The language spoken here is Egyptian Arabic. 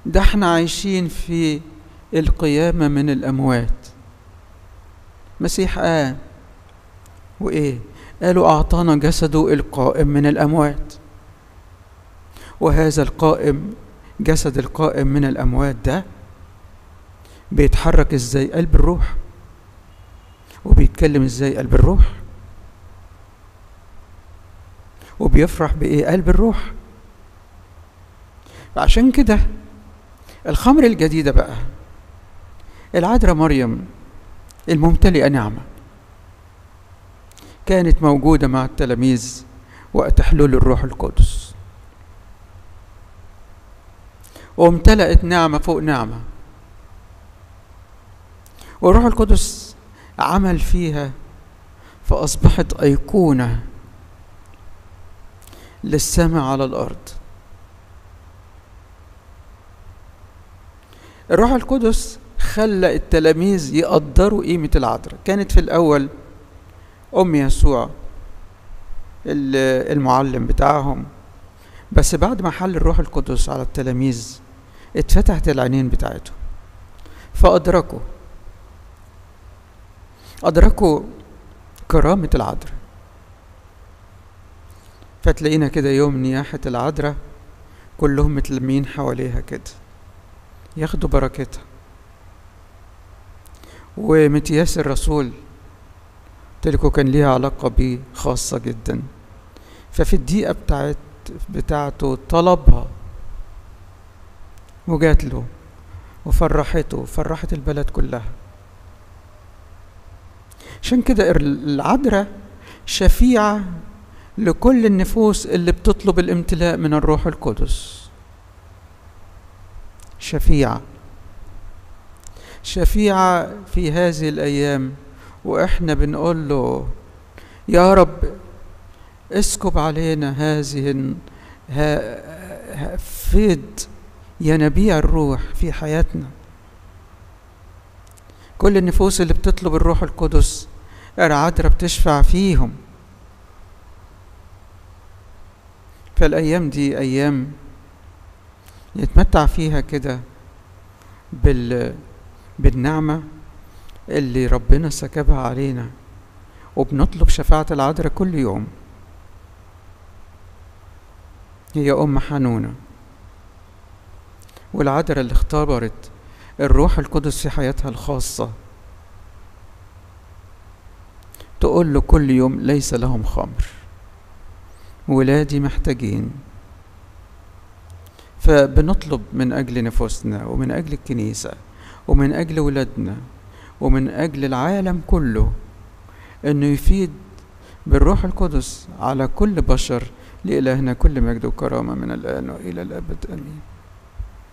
ده احنا عايشين في القيامة من الأموات مسيح قام وإيه قالوا أعطانا جسده القائم من الأموات وهذا القائم جسد القائم من الأموات ده بيتحرك ازاي قلب الروح وبيتكلم ازاي قلب الروح وبيفرح بايه قلب الروح فعشان كده الخمر الجديدة بقى العذراء مريم الممتلئة نعمة كانت موجودة مع التلاميذ وقت حلول الروح القدس وامتلأت نعمة فوق نعمة والروح القدس عمل فيها فأصبحت أيقونة للسماء على الأرض الروح القدس خلى التلاميذ يقدروا قيمة العذراء كانت في الأول أم يسوع المعلم بتاعهم بس بعد ما حل الروح القدس على التلاميذ اتفتحت العينين بتاعتهم فأدركوا أدركوا كرامة العذراء فتلاقينا كده يوم نياحة العذراء كلهم متلمين حواليها كده ياخدوا بركتها ومتياس الرسول تلكو كان ليها علاقة بيه خاصة جدا ففي الدقيقة بتاعت بتاعته طلبها وجات له وفرحته وفرحت البلد كلها عشان كده العذراء شفيعة لكل النفوس اللي بتطلب الامتلاء من الروح القدس شفيعة شفيعة في هذه الأيام وإحنا بنقول له يا رب اسكب علينا هذه فيض ينابيع الروح في حياتنا كل النفوس اللي بتطلب الروح القدس العذراء بتشفع فيهم فالأيام دي أيام يتمتع فيها كده بال بالنعمة اللي ربنا سكبها علينا وبنطلب شفاعة العذراء كل يوم هي أم حنونة والعذراء اللي اختبرت الروح القدس في حياتها الخاصة تقول له كل يوم ليس لهم خمر ولادي محتاجين فبنطلب من أجل نفوسنا ومن أجل الكنيسة ومن أجل ولادنا ومن أجل العالم كله أنه يفيد بالروح القدس على كل بشر لإلهنا كل مجد وكرامة من الآن وإلى الأبد آمين